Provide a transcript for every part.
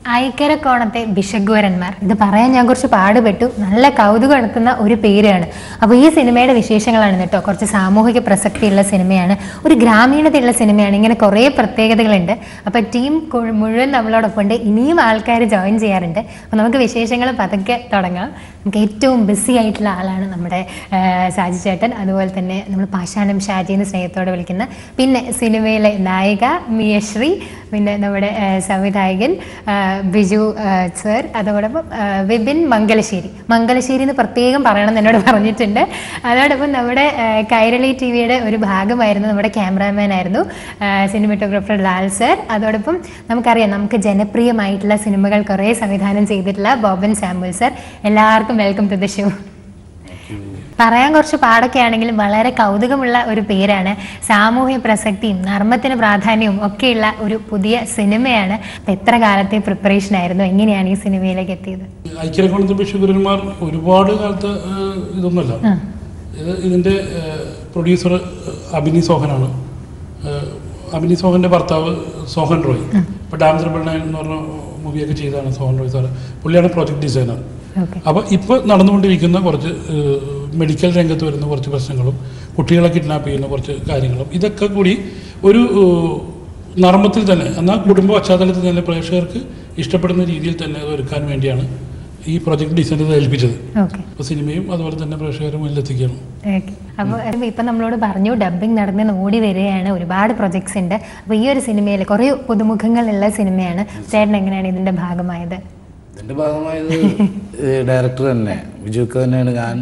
ഐക്കരക്കോണത്തെ ബിഷഗ്വരന്മാർ ഇത് പറയാൻ ഞാൻ കുറച്ച് പാടുപെട്ടു നല്ല കൗതുകം എടുക്കുന്ന ഒരു പേരാണ് അപ്പോൾ ഈ സിനിമയുടെ വിശേഷങ്ങളാണ് കേട്ടോ കുറച്ച് സാമൂഹിക പ്രസക്തിയുള്ള സിനിമയാണ് ഒരു ഗ്രാമീണതയുള്ള സിനിമയാണ് ഇങ്ങനെ കുറേ പ്രത്യേകതകളുണ്ട് അപ്പോൾ ടീം കു- മുഴുവൻ നമ്മളോടൊപ്പം ഉണ്ട് ഇനിയും ആൾക്കാർ ജോയിൻ ചെയ്യാറുണ്ട് അപ്പോൾ നമുക്ക് വിശേഷങ്ങൾ പതുക്കെ തുടങ്ങാം നമുക്ക് ഏറ്റവും ബിസി ആയിട്ടുള്ള ആളാണ് നമ്മുടെ ആ, സാജി ചേട്ടൻ അതുപോലെ തന്നെ നമ്മൾ പാഷാണം ഷാജി എന്ന് സ്നേഹത്തോടെ വിളിക്കുന്ന പിന്നെ സിനിമയിലെ നായിക മിയശ്രീ പിന്നെ നമ്മുടെ ആ, സംവിധായകൻ ആ, ബിജു ആ, സർ അതോടൊപ്പം ആ, വിപിൻ മംഗലശ്ശേരി മംഗലശ്ശേരി എന്ന് പ്രത്യേകം പറയണമെന്ന് എന്നോട് പറഞ്ഞിട്ടുണ്ട് അതോടൊപ്പം നമ്മുടെ ആ, കൈരളി ടി വിയുടെ ഒരു ഭാഗമായിരുന്നു നമ്മുടെ ക്യാമറാമാൻ ആയിരുന്നു സിനിമറ്റോഗ്രാഫർ ലാൽ സർ അതോടൊപ്പം നമുക്കറിയാം നമുക്ക് ജനപ്രിയമായിട്ടുള്ള സിനിമകൾ കുറേ സംവിധാനം ചെയ്തിട്ടുള്ള ബോബൻ സാമുൽ സർ എല്ലാവർക്കും വെൽക്കം ടു ദ ഷോ പറയാൻ കുറച്ച് പാടൊക്കെ ആണെങ്കിലും വളരെ കൗതുകമുള്ള ഒരു പേരാണ് സാമൂഹ്യ പ്രസക്തിയും നർമ്മത്തിന് പ്രാധാന്യവും ഒക്കെയുള്ള ഒരു പുതിയ സിനിമയാണ് അപ്പൊ എത്ര കാലത്തെ പ്രിപ്പറേഷൻ ആയിരുന്നു എങ്ങനെയാണ് ഈ സിനിമയിലേക്ക് എത്തിയത് ഐക്യരക്കോണത്തെ ബിഷഗുരന്മാർ ഒരുപാട് കാലത്ത് ഏഹ്, ഇതൊന്നുമല്ല ഇത് ഇതിൻ്റെ പ്രൊഡ്യൂസർ അഭിനി സോഹനാണ് ഏഹ്, അഭിനി സോഹൻ്റെ ഭർത്താവ് സോഹൻ റോയ് ഇപ്പോൾ ഡാം ത്രിബിൾ നയൻ എന്ന് പറഞ്ഞ മൂവിയൊക്കെ ചെയ്തതാണ് സോഹൻ റോയ് സാറ് പുള്ളിയാണ് പ്രോജക്ട് ഡിസൈനർ ഓക്കെ അപ്പോൾ ഇപ്പോൾ നടന്നുകൊണ്ടിരിക്കുന്ന കുറച്ച് ഏഹ്, മെഡിക്കൽ രംഗത്ത് വരുന്ന കുറച്ച് പ്രശ്നങ്ങളും കുട്ടികളെ കിഡ്നാപ്പ് ചെയ്യുന്ന കുറച്ച് കാര്യങ്ങളും ഇതൊക്കെ കൂടി ഒരു ഏഹ്, നർമ്മത്തിൽ തന്നെ എന്നാൽ കുടുംബ പശ്ചാത്തലത്തിൽ തന്നെ പ്രേക്ഷകർക്ക് ഇഷ്ടപ്പെടുന്ന രീതിയിൽ തന്നെ അത് ഒരുക്കാൻ വേണ്ടിയാണ് ഈ പ്രൊജക്ട് ഡിസൈനർ ഏൽപ്പിച്ചത് ഓക്കെ അപ്പോൾ സിനിമയും അതുപോലെ തന്നെ പ്രേക്ഷകരെ മുന്നിലെത്തിക്കണം ഓക്കെ അപ്പോൾ ഇപ്പം നമ്മളോട് പറഞ്ഞു ഡബ്ബിംഗ് നടന്ന് ഓടി വരികയാണ് ഒരുപാട് പ്രൊജക്ട്സ് ഉണ്ട് അപ്പോൾ ഈ ഒരു സിനിമയിൽ കുറേ പുതുമുഖങ്ങളുള്ള സിനിമയാണ് ചേട്ടൻ എങ്ങനെയാണ് ഇതിൻ്റെ ഭാഗമായത് ഇതിൻ്റെ ഭാഗമായത് ഡയറക്ടർ തന്നെ വിജുക്ക് തന്നെയാണ് ഞാൻ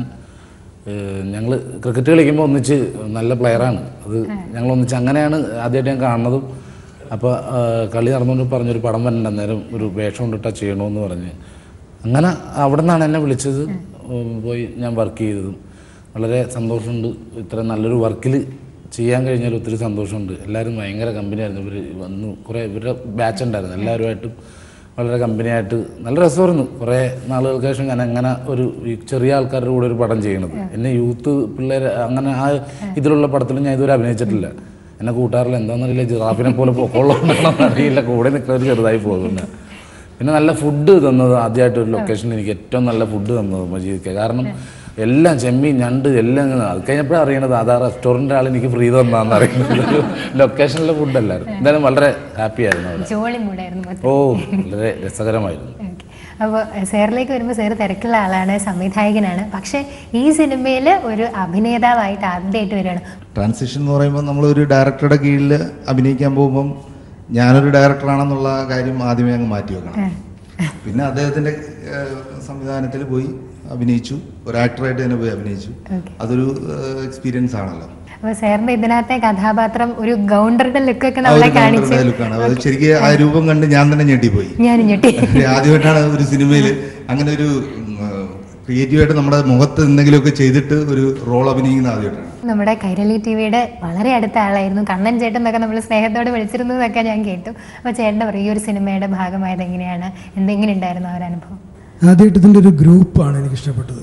ഞങ്ങൾ ക്രിക്കറ്റ് കളിക്കുമ്പോൾ ഒന്നിച്ച് നല്ല പ്ലെയറാണ് അത് ഞങ്ങൾ ഒന്നിച്ച് അങ്ങനെയാണ് ആദ്യമായിട്ട് ഞാൻ കാണുന്നതും അപ്പോൾ കളി നടന്നുകൊണ്ട് പറഞ്ഞൊരു പടം വരണ്ട അന്നേരം ഒരു വേഷം കൊണ്ടിട്ടാ ചെയ്യണമെന്ന് പറഞ്ഞ് അങ്ങനെ അവിടെ നിന്നാണ് എന്നെ വിളിച്ചത് ഉം, പോയി ഞാൻ വർക്ക് ചെയ്തതും വളരെ സന്തോഷമുണ്ട് ഇത്ര നല്ലൊരു വർക്കിൽ ചെയ്യാൻ കഴിഞ്ഞാൽ ഒത്തിരി സന്തോഷമുണ്ട് എല്ലാവരും ഭയങ്കര കമ്പനിയായിരുന്നു ഇവർ വന്നു കുറേ ഇവരുടെ ബാച്ച് ഉണ്ടായിരുന്നു എല്ലാവരുമായിട്ടും വളരെ കമ്പനിയായിട്ട് നല്ല രസമായിരുന്നു കുറേ നാളുകൾക്ക് ശേഷം ഞാൻ അങ്ങനെ ഒരു ഈ ചെറിയ ആൾക്കാരുടെ കൂടെ ഒരു പടം ചെയ്യണത് എന്നെ യൂത്ത് പിള്ളേർ അങ്ങനെ ആ ഇതിലുള്ള പടത്തിലും ഞാൻ ഇതുവരെ അഭിനയിച്ചിട്ടില്ല എന്നെ കൂട്ടാറില്ല എന്താണെന്നറിയില്ല ജിറാഫിനെ പോലെ പൊക്കമുള്ളതാണോ അറിയില്ല കൂടെ നിൽക്കുന്നവർ ചെറുതായി പോകുന്നുണ്ട് പിന്നെ നല്ല ഫുഡ് തന്നത് ആദ്യമായിട്ട് ഒരു ലൊക്കേഷനിൽ എനിക്ക് ഏറ്റവും നല്ല ഫുഡ് തന്നത് മജീദിക്ക കാരണം എല്ലാം ചെമ്മീൻ ഞണ്ട് എല്ലാം ഇങ്ങനെ അത് കഴിഞ്ഞപ്പോഴാണ് അറിയണത് അതാ റെസ്റ്റോറൻറ്റ് ആൾ എനിക്ക് ഫ്രീ തന്നാന്ന് അറിയുന്നത് ലൊക്കേഷനിലെ ഫുഡല്ലായിരുന്നു എന്തായാലും വളരെ ഹാപ്പി ആയിരുന്നു അവിടെ ജോളി മൂടായിരുന്നു മൊത്തം. ഓ വളരെ രസകരമായിരുന്നു ഓക്കെ അപ്പോൾ സാറിലേക്ക് വരുമ്പോൾ സാറ് തിരക്കുള്ള ആളാണ് സംവിധായകനാണ് പക്ഷേ ഈ സിനിമയിൽ ഒരു അഭിനേതാവായിട്ട് ആദ്യമായിട്ട് വരികയാണ് ട്രാൻസിഷൻ എന്ന് പറയുമ്പോൾ നമ്മളൊരു ഡയറക്ടറുടെ കീഴിൽ അഭിനയിക്കാൻ പോകുമ്പം ഞാനൊരു ഡയറക്ടറാണെന്നുള്ള കാര്യം ആദ്യമേ അങ്ങ് മാറ്റി വെക്കണം പിന്നെ അദ്ദേഹത്തിൻ്റെ സംവിധാനത്തിൽ പോയി അഭിനയിച്ചു ഒരു ആക്ടറായിട്ട് തന്നെ പോയി അഭിനയിച്ചു Okay. അതൊരു എക്സ്പീരിയൻസ് ആണല്ലോ അപ്പോൾ സാറിന്റെ ഇതിനകത്തെ കഥാപാത്രം ഒരു ഗൗണ്ടറുടെ ലുക്കൊക്കെ ആ നമ്മളെ ഒരു കാണിച്ച് ഡയറക്ടറുടെ ലുക്കാണ് അത് ശരിക്കും ആ രൂപം കണ്ട് ഞാൻ തന്നെ ഞെട്ടിപ്പോയി ഞാൻ ഞെട്ടി ആദ്യമായിട്ടാണ് ഒരു സിനിമയിൽ അങ്ങനെ ഒരു ക്രിയേറ്റീവായിട്ട് നമ്മുടെ മുഖത്ത് എന്തെങ്കിലുമൊക്കെ ചെയ്തിട്ട് ഒരു റോൾ അഭിനയിക്കുന്ന ആദ്യമായിട്ടാണ് നമ്മുടെ കൈരളി ടി വിയുടെ വളരെ അടുത്ത ആളായിരുന്നു കണ്ണൻ ചേട്ടൻ എന്നൊക്കെ നമ്മൾ സ്നേഹത്തോടെ വിളിച്ചിരുന്നു എന്നൊക്കെ ഞാൻ കേട്ടു അപ്പോൾ ചേട്ടൻ്റെ പറയും ഈ ഒരു സിനിമയുടെ ഭാഗമായത് എങ്ങനെയാണ് എന്തെങ്കിലും ഉണ്ടായിരുന്നു ആ ഒരു അനുഭവം ആദ്യമായിട്ട് ഇതിൻ്റെ ഒരു ഗ്രൂപ്പാണ് എനിക്ക് ഇഷ്ടപ്പെട്ടത്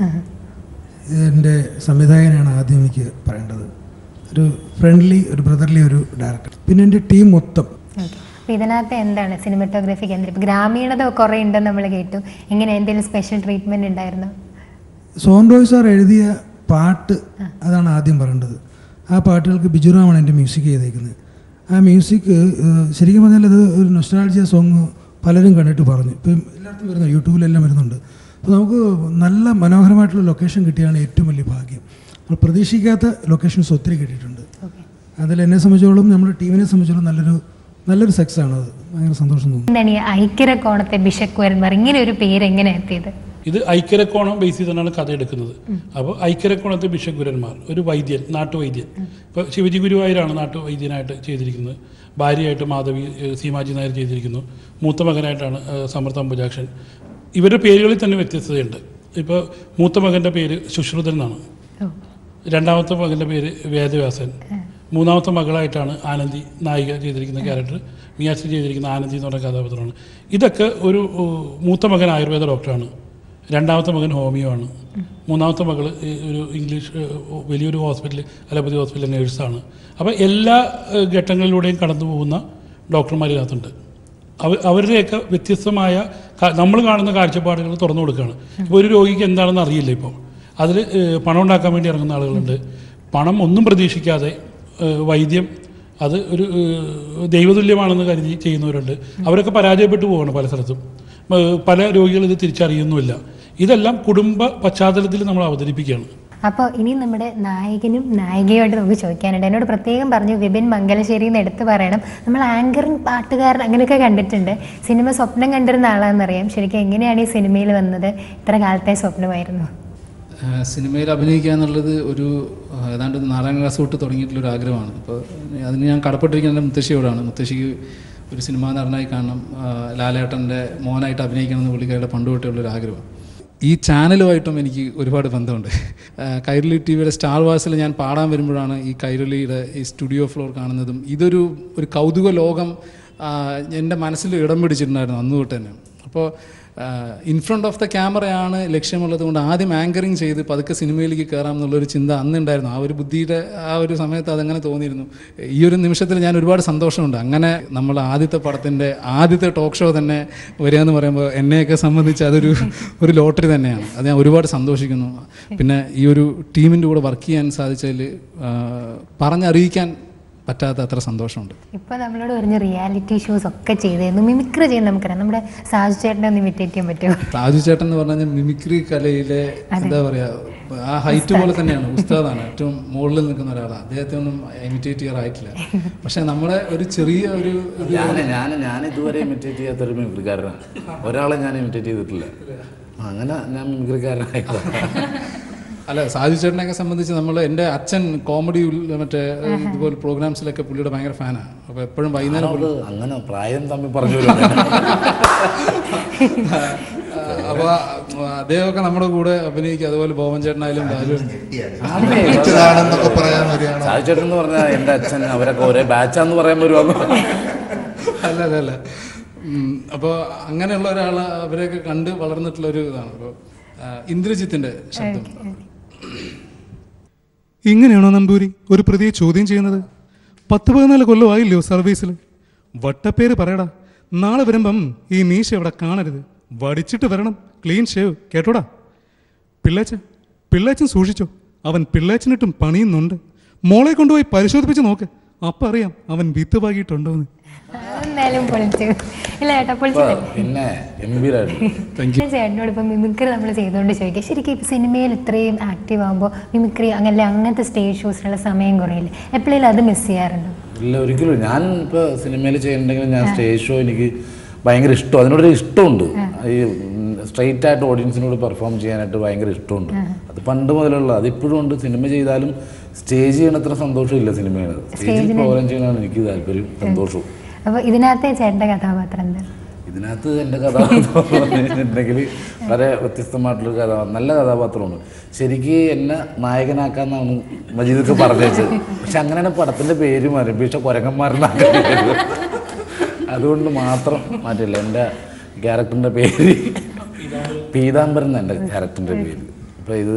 എൻ്റെ സംവിധായകനാണ് ആദ്യം എനിക്ക് പറയേണ്ടത് ഒരു ഫ്രണ്ട്ലി ഒരു ബ്രദർലി ഒരു ഡയറക്ടർ പിന്നെ എൻ്റെ ടീം മൊത്തം ഓക്കെ അപ്പോൾ ഇതിനകത്ത് എന്താണ് സിനിമറ്റോഗ്രഫി കേന്ദ്രം ഇപ്പോൾ ഗ്രാമീണത കുറേ ഉണ്ടെന്ന് നമ്മൾ കേട്ടു എങ്ങനെ എന്തെങ്കിലും സ്പെഷ്യൽ ട്രീറ്റ്മെൻറ്റ് ഉണ്ടായിരുന്നു സോൺ റോയ് സാർ എഴുതിയ പാട്ട് അതാണ് ആദ്യം പറയേണ്ടത് ആ പാട്ടുകൾക്ക് ബിജുറാമാണ് എൻ്റെ മ്യൂസിക് ചെയ്തേക്കുന്നത് ആ മ്യൂസിക് ശരിക്കും പറഞ്ഞാൽ അത് ഒരു നൊസ്റ്റാൾജിയ സോങ് പലരും കണ്ടിട്ട് പറഞ്ഞു ഇപ്പം എല്ലായിടത്തും വരുന്നു യൂട്യൂബിലെല്ലാം വരുന്നുണ്ട് അപ്പോൾ നമുക്ക് നല്ല മനോഹരമായിട്ടുള്ള ലൊക്കേഷൻ കിട്ടിയാണ് ഏറ്റവും വലിയ ഭാഗ്യം നമ്മൾ പ്രതീക്ഷിക്കാത്ത ലൊക്കേഷൻസ് ഒത്തിരി കിട്ടിയിട്ടുണ്ട് ഓക്കെ അതിൽ എന്നെ സംബന്ധിച്ചോളം നമ്മുടെ ടീമിനെ സംബന്ധിച്ചോളം നല്ലൊരു നല്ലൊരു സെക്സ് ആണത് ഭയങ്കര സന്തോഷം തോന്നുന്നു എന്താണ് ഈ ഐക്യരക്കോണത്തെ ബിഷക് വരുന്നവർ ഇങ്ങനെ ഒരു പേര് എങ്ങനെ എത്തിയത് ഇത് ഐക്യരക്കോണം ബേസ് ചെയ്താണ് കഥ എടുക്കുന്നത് അപ്പോൾ ഐക്യരക്കോണത്തെ ബിഷഗുരന്മാർ ഒരു വൈദ്യൻ നാട്ടുവൈദ്യൻ ഇപ്പോൾ ശിവജി ഗുരുവായൂരാണ് നാട്ടുവൈദ്യനായിട്ട് ചെയ്തിരിക്കുന്നത് ഭാര്യയായിട്ട് മാധവി ഏഹ്, സീമാജി നായർ ചെയ്തിരിക്കുന്നു മൂത്ത മകനായിട്ടാണ് ഏഹ്, സമർത്ഥ അംബുജാക്ഷൻ ഇവരുടെ പേരുകളിൽ തന്നെ വ്യത്യസ്തതയുണ്ട് ഇപ്പോൾ മൂത്ത മകൻ്റെ പേര് ശുശ്രുതൻ എന്നാണ് ഓ രണ്ടാമത്തെ മകൻ്റെ പേര് വേദവ്യാസൻ മൂന്നാമത്തെ മകളായിട്ടാണ് ആനന്ദി നായിക ചെയ്തിരിക്കുന്ന ക്യാരക്ടർ മിയാശ്രീ ചെയ്തിരിക്കുന്ന ആനന്ദി എന്ന് പറഞ്ഞ കഥാപാത്രമാണ് ഇതൊക്കെ ഒരു ഉം, മൂത്ത മകൻ ആയുർവേദ ഡോക്ടറാണ് രണ്ടാമത്തെ മകൻ ഹോമിയോ ആണ് മൂന്നാമത്തെ മകൾ ഒരു ഇംഗ്ലീഷ് ഏഹ്, വലിയൊരു ഹോസ്പിറ്റൽ അലോപ്പതി ഹോസ്പിറ്റൽ നേഴ്സാണ് അപ്പോൾ എല്ലാ ഏഹ്, ഘട്ടങ്ങളിലൂടെയും കടന്നു പോകുന്ന ഡോക്ടർമാർ ഇതിനകത്തുണ്ട് അവ അവരുടെയൊക്കെ വ്യത്യസ്തമായ കാ- നമ്മൾ കാണുന്ന കാഴ്ചപ്പാടുകൾ തുറന്നു കൊടുക്കുകയാണ് ഇപ്പോൾ ഒരു രോഗിക്ക് എന്താണെന്ന് അറിയില്ല ഇപ്പോൾ അതിൽ പണം ഉണ്ടാക്കാൻ വേണ്ടി ഇറങ്ങുന്ന ആളുകളുണ്ട് പണം ഒന്നും പ്രതീക്ഷിക്കാതെ ഏഹ്, വൈദ്യം അത് ഒരു ഏഹ്, ദൈവതുല്യമാണെന്ന് കരുതി ചെയ്യുന്നവരുണ്ട് അവരൊക്കെ പരാജയപ്പെട്ടു പോവാണ് പല സ്ഥലത്തും ഏഹ്, പല രോഗികൾ ഇത് തിരിച്ചറിയുന്നുമില്ല ഇതെല്ലാം കുടുംബ പശ്ചാത്തലത്തിൽ നമ്മൾ അവതരിപ്പിക്കുകയാണ് അപ്പോൾ ഇനി നമ്മുടെ നായകനും നായികയുമായിട്ട് നമുക്ക് ചോദിക്കാനുണ്ട് എന്നോട് പ്രത്യേകം പറഞ്ഞു വിപിൻ മംഗലശ്ശേരി എന്ന് എടുത്ത് പറയണം നമ്മൾ ആങ്കറിങ് പാട്ടുകാരൻ അങ്ങനെയൊക്കെ കണ്ടിട്ടുണ്ട് സിനിമ സ്വപ്നം കണ്ടിരുന്ന ആളാണെന്നറിയാം ശരിക്കും എങ്ങനെയാണ് ഈ സിനിമയിൽ വന്നത് ഇത്ര കാലത്തെ സ്വപ്നമായിരുന്നു ആ, സിനിമയിൽ അഭിനയിക്കുക എന്നുള്ളത് ഒരു ആ, ഏതാണ്ട് ഒരു നാലാം ക്ലാസ് തൊട്ട് തുടങ്ങിയിട്ടുള്ള ഒരു ആഗ്രഹമാണ് അപ്പോൾ അതിന് ഞാൻ കടപ്പെട്ടിരിക്കുന്നത് എൻ്റെ മുത്തശ്ശിയോടാണ് മുത്തശ്ശിക്ക് ഒരു സിനിമാ നടനായി കാണണം ആ, ലാലേട്ടൻ്റെ മോനായിട്ട് അഭിനയിക്കണം എന്ന് പുള്ളിക്കാരുടെ പണ്ട് തൊട്ടുള്ളൊരു ആഗ്രഹം ഈ ചാനലുമായിട്ടും എനിക്ക് ഒരുപാട് ബന്ധമുണ്ട് ആ, കൈരളി ടി വിയുടെ സ്റ്റാർ വാസിൽ ഞാൻ പാടാൻ വരുമ്പോഴാണ് ഈ കൈരളിയുടെ ഈ സ്റ്റുഡിയോ ഫ്ലോർ കാണുന്നതും ഇതൊരു ഒരു കൗതുക ലോകം ആ, എൻ്റെ മനസ്സിൽ ഇടം പിടിച്ചിട്ടുണ്ടായിരുന്നു അന്ന് തൊട്ട് തന്നെ അപ്പോൾ ഇൻ ഫ്രണ്ട് ഓഫ് ദ ക്യാമറയാണ് ലക്ഷ്യമുള്ളത് കൊണ്ട് ആദ്യം ആങ്കറിങ് ചെയ്ത് പതുക്കെ സിനിമയിലേക്ക് കയറാം എന്നുള്ളൊരു ചിന്ത അന്നുണ്ടായിരുന്നു ആ ഒരു ബുദ്ധിയുടെ ആ ഒരു സമയത്ത് അതങ്ങനെ തോന്നിയിരുന്നു ഈ ഒരു നിമിഷത്തിൽ ഞാൻ ഒരുപാട് സന്തോഷമുണ്ട് അങ്ങനെ നമ്മൾ ആദ്യത്തെ പടത്തിൻ്റെ ആദ്യത്തെ ടോക്ക് ഷോ തന്നെ വരിക എന്ന് പറയുമ്പോൾ എന്നെയൊക്കെ സംബന്ധിച്ച് അതൊരു ഒരു ലോട്ടറി തന്നെയാണ് അത് ഞാൻ ഒരുപാട് സന്തോഷിക്കുന്നു പിന്നെ ഈ ഒരു ടീമിൻ്റെ കൂടെ വർക്ക് ചെയ്യാൻ സാധിച്ചതിൽ ആ, പറഞ്ഞറിയിക്കാൻ പറ്റാത്ത അത്ര സന്തോഷമുണ്ട് ഇപ്പൊ നമ്മളോട് പറഞ്ഞ റിയാലിറ്റി ഷോസ് ഒക്കെ ചെയ്തായിരുന്നു മിമിക്രി ചെയ്യുന്ന നമുക്കറിയാം നമ്മുടെ സാജു ചേട്ടനെ ഒന്ന് ഇമിറ്റേറ്റ് ചെയ്യാൻ പറ്റുമോ സാജു ചേട്ടൻ എന്ന് പറഞ്ഞാൽ മിമിക്രി കലയിലെ എന്താ പറയാ ആ ഹൈറ്റ് പോലെ തന്നെയാണ് ഉസ്താദാണ് ഏറ്റവും മുകളിൽ നിൽക്കുന്ന ഒരാളാണ് അദ്ദേഹത്തെ ഒന്നും ഇമിറ്റേറ്റ് ചെയ്യാറായിട്ടില്ല പക്ഷെ നമ്മളെ ഒരു ചെറിയ ഒരു ഒരു- ഞാൻ ഞാൻ ഞാൻ ഇതുവരെ ഇമിറ്റേറ്റ് ചെയ്യാത്തൊരു മിമിക്രിക്കാരനാണ് ഒരാളെ ഞാൻ ഇമിറ്റേറ്റ് ചെയ്തിട്ടില്ല അങ്ങനെ ഞാൻ മിമിക്രിക്കാരനായിട്ടില്ല അല്ല സാജു ചേട്ടനെയൊക്കെ സംബന്ധിച്ച് നമ്മൾ എൻ്റെ അച്ഛൻ കോമഡി മറ്റേ ഇതുപോലെ പ്രോഗ്രാംസിലൊക്കെ പുള്ളിയുടെ ഭയങ്കര ഫാനാണ് അപ്പോൾ എപ്പോഴും വൈകുന്നേരം അത് അങ്ങനെ പ്രായം തമ്മിൽ പറഞ്ഞു വരുവാണ്. അപ്പോൾ അദ്ദേഹമൊക്കെ നമ്മുടെ കൂടെ അഭിനയിക്കും അതുപോലെ ബോബൻ ചേട്ടനായാലും രാജു ഇതാണെന്നൊക്കെ പറയാൻ വരികയാണ് സാജു ചേട്ടൻ എന്ന് പറഞ്ഞാൽ എൻ്റെ അച്ഛൻ അവരൊക്കെ ഒരേ ബാച്ചാന്ന് പറയാൻ വരുവാന്ന് അല്ല അല്ല അല്ല അപ്പോൾ അങ്ങനെയുള്ള ഒരാൾ അവരെയൊക്കെ കണ്ട് വളർന്നിട്ടുള്ള ഒരു ഇതാണ് അപ്പോൾ ഇന്ദ്രജിത്തിന്റെ ശബ്ദം ഇങ്ങനെയാണോ നമ്പൂരി ഒരു പ്രതിയെ ചോദ്യം ചെയ്യുന്നത് പത്ത് പതിനാല് കൊല്ലമായില്ലയോ സർവീസിൽ വട്ടപ്പേര് പറയടാ നാളെ വരുമ്പം ഈ മീശ ഇവിടെ കാണരുത് വടിച്ചിട്ട് വരണം ക്ലീൻ ഷേവ് കേട്ടോടാ പിള്ളേച്ചൻ പിള്ളേച്ചൻ സൂക്ഷിച്ചോ അവൻ പിള്ളേച്ചനിട്ടും പണിയുന്നുണ്ട് മോളെ കൊണ്ടുപോയി പരിശോധിപ്പിച്ച് നോക്ക് അപ്പം അറിയാം അവൻ വിത്ത് പാകിയിട്ടുണ്ടോ എന്ന് എന്തായാലും പൊളിച്ചു ഇല്ല ചേട്ടാ ഇപ്പൊ പൊളിച്ചു പിന്നെ ഗംഭീരായിരുന്നു ചേട്ടനോട് ഇപ്പം മിമിക്രി നമ്മൾ ചെയ്തുകൊണ്ട് ചോദിക്കുക ശരിക്കും ഇപ്പം സിനിമയിൽ ഇത്രയും ആക്റ്റീവ് ആകുമ്പോൾ മിമിക്രി അങ്ങനെ അങ്ങനത്തെ സ്റ്റേജ് ഷോസിനുള്ള സമയം കുറയില്ല എപ്പോഴേലും അത് മിസ് ചെയ്യാറുണ്ടോ ഇല്ല ഒരിക്കലും ഞാൻ ഇപ്പോൾ സിനിമയിൽ ചെയ്യുന്നുണ്ടെങ്കിൽ ഞാൻ സ്റ്റേജ് ഷോ എനിക്ക് ഭയങ്കര ഇഷ്ടം അതിനോടൊരു ഇഷ്ടമുണ്ട് ഈ സ്ട്രെയിറ്റ് ആയിട്ട് ഓഡിയൻസിനോട് പെർഫോം ചെയ്യാനായിട്ട് ഭയങ്കര ഇഷ്ടമുണ്ട് അത് പണ്ട് മുതലുള്ള അതിപ്പോഴും ഉണ്ട് സിനിമ ചെയ്താലും സ്റ്റേജ് ചെയ്യണത്ര സന്തോഷമില്ല സിനിമയാണ് സ്റ്റേജിൽ പ്രോഗ്രാം ചെയ്യാനാണ് എനിക്ക് താല്പര്യം സന്തോഷവും അപ്പോൾ ഇതിനകത്തെ ചേട്ടൻ്റെ കഥാപാത്രം എന്താ ഇതിനകത്ത് എൻ്റെ കഥാപാത്രം പറഞ്ഞിട്ടുണ്ടെങ്കിൽ വളരെ വ്യത്യസ്തമായിട്ടുള്ളൊരു കഥാപാത്രം നല്ല കഥാപാത്രമാണ് ശരിക്ക് എന്നെ നായകനാക്കാന്നാണ് മജീദൊക്കെ പറഞ്ഞത് പക്ഷെ അങ്ങനെയാണ് പടത്തിൻ്റെ പേര് മാറി പക്ഷെ കുരങ്ങന്മാരെന്നാക്കുന്നത് അതുകൊണ്ട് മാത്രം മാറ്റില്ല എൻ്റെ ക്യാരക്ടറിൻ്റെ പേര് പീതാംബരൻ എൻ്റെ ക്യാരക്ടറിൻ്റെ പേര് അപ്പോൾ ഇത്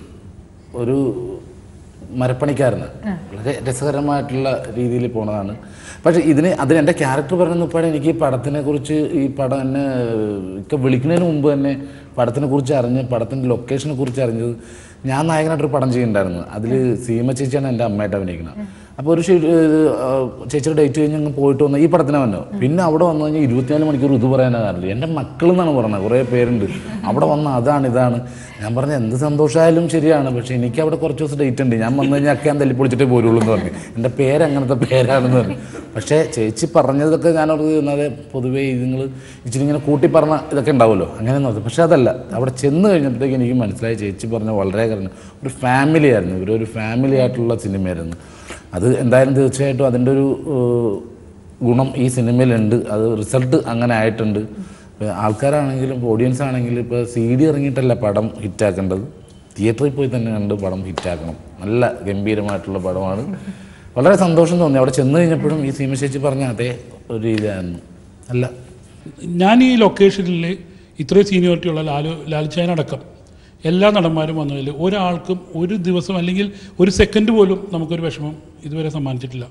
ഒരു മരപ്പണിക്കാരനാണ് വളരെ രസകരമായിട്ടുള്ള രീതിയിൽ പോണതാണ് പക്ഷെ ഇതിന് അതിന് എൻ്റെ ക്യാരക്ടർ പറഞ്ഞപ്പോഴാണ് എനിക്ക് ഈ പടത്തിനെ കുറിച്ച് ഈ പടം എന്നെ ഒക്കെ വിളിക്കുന്നതിന് മുമ്പ് തന്നെ പടത്തിനെ കുറിച്ച് അറിഞ്ഞ് പടത്തിൻ്റെ ലൊക്കേഷനെ കുറിച്ച് അറിഞ്ഞത് ഞാൻ നായകനായിട്ടൊരു പടം ചെയ്യുന്നുണ്ടായിരുന്നു അതിൽ സീമ ചേച്ചിയാണ് എൻ്റെ അമ്മയായിട്ട് അഭിനയിക്കുന്നത് അപ്പോൾ ഒരു ഷീ- ഏഹ് ആഹ് ചേച്ചിയുടെ ഡേറ്റ് കഴിഞ്ഞ് അങ്ങ് പോയിട്ട് വന്നു ഈ പടത്തിന് വന്നു പിന്നെ അവിടെ വന്നു കഴിഞ്ഞാൽ ഇരുപത്തിനാല് മണിക്കൂർ ഇത് പറയാനാണ് കാരണം എൻ്റെ മക്കൾ എന്നാണ് പറഞ്ഞത് കുറേ പേരുണ്ട് അവിടെ വന്ന അതാണ് ഇതാണ് ഞാൻ പറഞ്ഞ എന്ത് സന്തോഷമായാലും ശരിയാണ് പക്ഷേ എനിക്ക് അവിടെ കുറച്ച് ദിവസം ഡേറ്റ് ഉണ്ട് ഞാൻ വന്നു കഴിഞ്ഞാൽ ഒക്കെ ഞാൻ തല്ലി പൊളിച്ചിട്ടേ പോരുള്ളൂ എന്ന് പറഞ്ഞു എൻ്റെ പേര് അങ്ങനത്തെ പേരാണെന്ന് പറഞ്ഞു പക്ഷേ ചേച്ചി പറഞ്ഞതൊക്കെ ഞാനത് എന്നത് പൊതുവേ നിങ്ങൾ ഇച്ചിരി ഇങ്ങനെ കൂട്ടി പറഞ്ഞ ഇതൊക്കെ ഉണ്ടാവുമല്ലോ അങ്ങനെ നോക്കി പക്ഷേ അതല്ല അവിടെ ചെന്ന് കഴിഞ്ഞപ്പോഴത്തേക്ക് എനിക്ക് മനസ്സിലായി ചേച്ചി പറഞ്ഞ വളരെ കാരണം ഒരു ഫാമിലി ആയിരുന്നു ഇവരൊരു ഫാമിലി ആയിട്ടുള്ള സിനിമയായിരുന്നു അത് എന്തായാലും തീർച്ചയായിട്ടും അതിൻ്റെ ഒരു ഏഹ്, ഗുണം ഈ സിനിമയിലുണ്ട് അത് റിസൾട്ട് അങ്ങനെ ആയിട്ടുണ്ട് ഇപ്പൊ ആൾക്കാരാണെങ്കിലും ഓഡിയൻസ് ആണെങ്കിലും ഇപ്പോൾ സി ഡി ഇറങ്ങിയിട്ടല്ല പടം ഹിറ്റാക്കേണ്ടത് തിയേറ്ററിൽ പോയി തന്നെ കണ്ട് പടം ഹിറ്റാക്കണം നല്ല ഗംഭീരമായിട്ടുള്ള പടമാണ് വളരെ സന്തോഷം തോന്നി അവിടെ ചെന്ന് കഴിഞ്ഞപ്പോഴും ഈ സീമ ചേച്ചി പറഞ്ഞ അതേ ഒരു രീതിയായിരുന്നു അല്ല ഞാൻ ഈ ലൊക്കേഷനിൽ ഇത്രയും സീനിയോറിറ്റി ഉള്ള ലാലു ലാൽച്ചായനടക്കം എല്ലാ നടന്മാരും വന്നതിൽ ഒരാൾക്കും ഒരു ദിവസം അല്ലെങ്കിൽ ഒരു സെക്കൻഡ് പോലും നമുക്കൊരു വിഷമം ഇതുവരെ സമ്മാനിച്ചിട്ടില്ല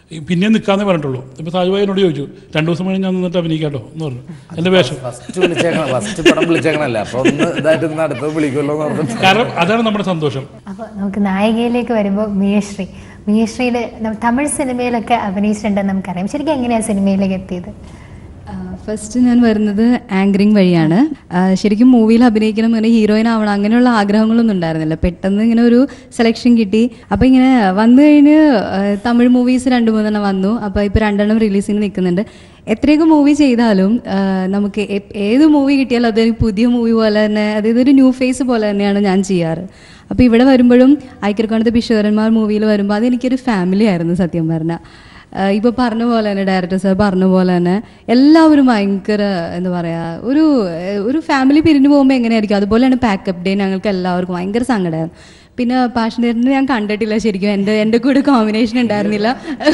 ഈ പിന്നെ നിൽക്കാന്നേ പറഞ്ഞിട്ടുള്ളൂ ഇപ്പോൾ സാജുഭായി എന്നോട് ചോദിച്ചു രണ്ടു ദിവസം കഴിഞ്ഞ് ഞാൻ നിന്നിട്ട് അഭിനയിക്കാട്ടോ എന്ന് പറഞ്ഞു എൻ്റെ വേഷം ഫസ്റ്റ് വിളിച്ചേക്കണം ഫസ്റ്റ് പടം വിളിച്ചേക്കണല്ലേ അപ്പൊ ഒന്ന് ഇതായിട്ട് ഇന്ന് അടുത്തത് വിളിക്കുമല്ലോ എന്ന് പറഞ്ഞിട്ട് കാരണം അതാണ് നമ്മുടെ സന്തോഷം അപ്പോൾ നമുക്ക് നായികയിലേക്ക് വരുമ്പോൾ മിയശ്രീ മിയശ്രീയുടെ ന- തമിഴ് സിനിമയിലൊക്കെ അഭിനയിച്ചിട്ടുണ്ടെന്ന് നമുക്കറിയാം ശരിക്കും എങ്ങനെയാണ് സിനിമയിലേക്ക് എത്തിയത് ഫസ്റ്റ് ഞാൻ വരുന്നത് ആങ്കറിങ് വഴിയാണ് ആ, ശരിക്കും മൂവിയിൽ അഭിനയിക്കണം ഇങ്ങനെ ഹീറോയിൻ ആവണം അങ്ങനെയുള്ള ആഗ്രഹങ്ങളൊന്നും ഉണ്ടായിരുന്നില്ല പെട്ടെന്ന് ഇങ്ങനെ ഒരു സെലക്ഷൻ കിട്ടി അപ്പോൾ ഇങ്ങനെ വന്നു കഴിഞ്ഞ് ആ, തമിഴ് മൂവീസ് രണ്ട് മൂന്നെണ്ണം വന്നു അപ്പോൾ ഇപ്പോൾ രണ്ടെണ്ണം റിലീസിന് നിൽക്കുന്നുണ്ട് എത്രയൊക്കെ മൂവി ചെയ്താലും ആ, നമുക്ക് എ- ഏത് മൂവി കിട്ടിയാലും അതൊരു പുതിയ മൂവി പോലെ തന്നെ അതായത് ഒരു ന്യൂ ഫേസ് പോലെ തന്നെയാണ് ഞാൻ ചെയ്യാറ് അപ്പോൾ ഇവിടെ വരുമ്പോഴും ഐക്യർക്കോണത്തെ ബിശ്വരന്മാർ മൂവിയിൽ വരുമ്പോൾ അതെനിക്കൊരു ഫാമിലി ആയിരുന്നു സത്യം പറഞ്ഞാൽ ഇപ്പോൾ പറഞ്ഞ പോലെ തന്നെ ഡയറക്ടർ സാർ പറഞ്ഞ പോലെ തന്നെ എല്ലാവരും ഭയങ്കര എന്താ പറയുക ഒരു ഏഹ്, ഒരു ഫാമിലി പിരിഞ്ഞു പോകുമ്പോൾ എങ്ങനെയായിരിക്കും അതുപോലെയാണ് പാക്കപ്പ് ഡേ ഞങ്ങൾക്ക് എല്ലാവർക്കും ഭയങ്കര സങ്കടമായിരുന്നു പിന്നെ പാഷനേറ്റിനെ ഞാൻ കണ്ടിട്ടില്ല ശരിക്കും എൻ്റെ എൻ്റെ കൂടെ കോമ്പിനേഷൻ ഉണ്ടായിരുന്നില്ല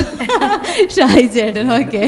ഷായി ചേട്ടൻ ഓക്കെ